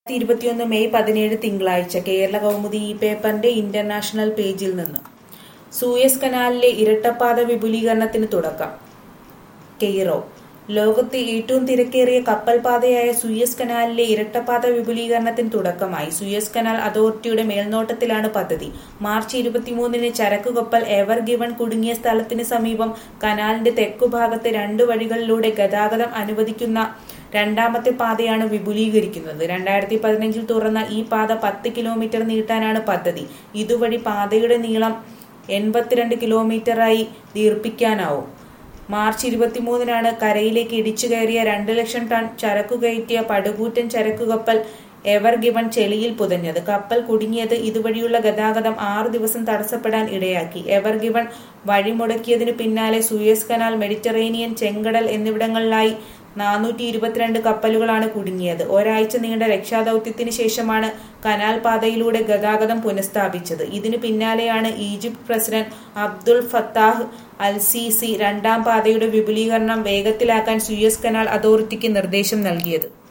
ഇരുപത്തിയൊന്ന് മെയ് പതിനേഴ് തിങ്കളാഴ്ച കേരള കൗമുദി ഈ പേപ്പറിന്റെ ഇന്റർനാഷണൽ പേജിൽ നിന്ന് സൂയസ് കനാലിലെ ഇരട്ടപ്പാത വിപുലീകരണത്തിന് തുടക്കം കെയ്റോ ലോകത്തെ ഏറ്റവും തിരക്കേറിയ കപ്പൽപാതയായ സൂയസ് കനാലിലെ ഇരട്ടപ്പാത വിപുലീകരണത്തിന് തുടക്കമായി സൂയസ് കനാൽ അതോറിറ്റിയുടെ മേൽനോട്ടത്തിലാണ് പദ്ധതി മാർച്ച് ഇരുപത്തിമൂന്നിന് ചരക്കു കപ്പൽ എവർ ഗിവൺ കുടുങ്ങിയ സ്ഥലത്തിന് സമീപം കനാലിന്റെ തെക്കുഭാഗത്ത് രണ്ട് വഴികളിലൂടെ ഗതാഗതം അനുവദിക്കുന്ന രണ്ടാമത്തെ പാതയാണ് വിപുലീകരിക്കുന്നത് രണ്ടായിരത്തി പതിനഞ്ചിൽ തുറന്ന ഈ പാത പത്ത് കിലോമീറ്റർ നീട്ടാനാണ് പദ്ധതി ഇതുവഴി പാതയുടെ നീളം എൺപത്തിരണ്ട് കിലോമീറ്ററായി ദീർഘിപ്പിക്കാനാവും മാർച്ച് ഇരുപത്തിമൂന്നിനാണ് കരയിലേക്ക് ഇടിച്ചു കയറിയ രണ്ട് ലക്ഷം ടൺ ചരക്കു കയറ്റിയ പടുകൂറ്റൻ ചരക്കു കപ്പൽ എവർ ഗിവൺ ചെളിയിൽ പുതഞ്ഞത് കപ്പൽ കുടുങ്ങിയത് ഇതുവഴിയുള്ള ഗതാഗതം ആറു ദിവസം തടസ്സപ്പെടാൻ ഇടയാക്കി എവർ ഗിവൺ വഴിമുടക്കിയതിനു പിന്നാലെ സൂയസ് കനാൽ മെഡിറ്ററേനിയൻ ചെങ്കടൽ എന്നിവിടങ്ങളിലായി നാനൂറ്റി ഇരുപത്തിരണ്ട് കപ്പലുകളാണ് കുടുങ്ങിയത് ഒരാഴ്ച നീണ്ട രക്ഷാദൌത്യത്തിന് ശേഷമാണ് കനാൽ പാതയിലൂടെ ഗതാഗതം പുനഃസ്ഥാപിച്ചത് ഇതിനു പിന്നാലെയാണ് Egypt president Abdul Fattah al Sisi രണ്ടാം പാതയുടെ വിപുലീകരണം വേഗത്തിലാക്കാൻ സൂയസ് കനാൽ അതോറിറ്റിക്ക് നിർദ്ദേശം നൽകിയത്